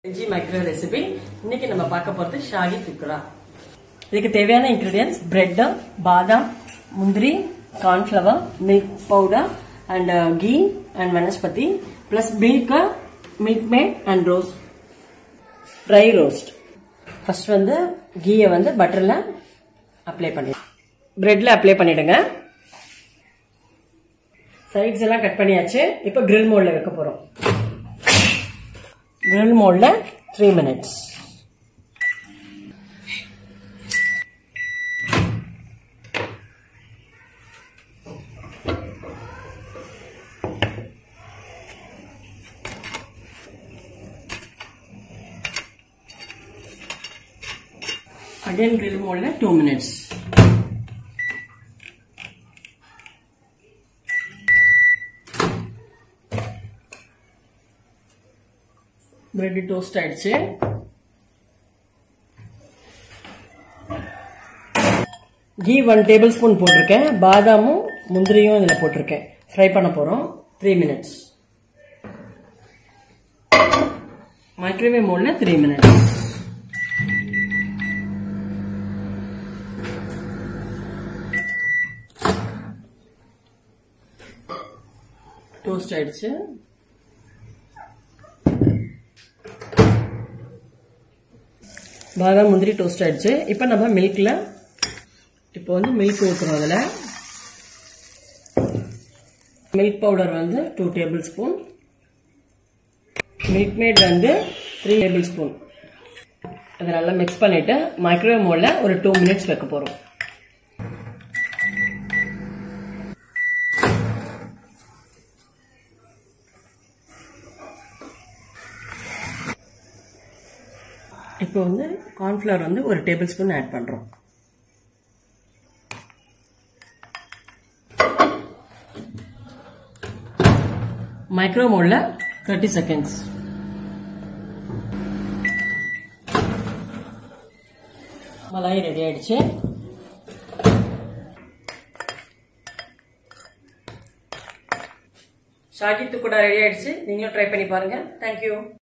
veggie micro recipe இன்னைக்கு நம்ம பார்க்க போறது ஷாகி துக்குரா இதுக்கு தேவையான இன்கிரீடியன்ஸ் பிரெட் பாதாம் முந்திரி cornflour milk powder and ghee and vanaspati plus milk Milkmaid and rose dry roast first வந்து கீயை வந்து பட்டரில் அப்ளை பண்ணி பிரெட்ல அப்ளை பண்ணிடுங்க சைட்ஸ் எல்லாம் கட் பண்ணியாச்சு இப்போ கிரில் மோட்ல வைக்க போறோம் கிரில் மோட்ல த்ரீ மினிட்ஸ் அகைன் கிரில் மோட்ல டூ மினிட்ஸ் பிரெட் டோஸ்ட் ஆயிடுச்சு கீ ஒன் டேபிள் ஸ்பூன் போட்டிருக்கேன் பாதாமும் முந்திரியும் இதில் போட்டிருக்கேன் ஃப்ரை பண்ண போகிறோம் த்ரீ மினிட்ஸ் மைக்ரோவேவ் மோடில் த்ரீ மினிட்ஸ் டோஸ்ட் ஆயிடுச்சு பாதாம் முந்திரி டோஸ்ட் ஆயிடுச்சு இப்போ நம்ம மில்க்ல இப்போ வந்து மில்க் ஊற்றுறோம் அதில் மில்க் பவுடர் வந்து two tablespoon Milkmaid வந்து த்ரீ டேபிள் ஸ்பூன் அதை நல்லா மிக்ஸ் பண்ணிட்டு மைக்ரோவேவ் மோடில் ஒரு டூ மினிட்ஸ் வைக்க போகிறோம் இப்போ வந்து கார்ன்ஃப்ளவர் வந்து ஒரு டேபிள் ஸ்பூன் ஆட் பண்ணுறோம் மைக்ரோ மோடில் தேர்ட்டி செகண்ட்ஸ் மலாய் ரெடி ஆயிடுச்சு ஷாகித்து கூட ரெடி ஆயிடுச்சு நீங்களும் ட்ரை பண்ணி பாருங்க தேங்க்யூ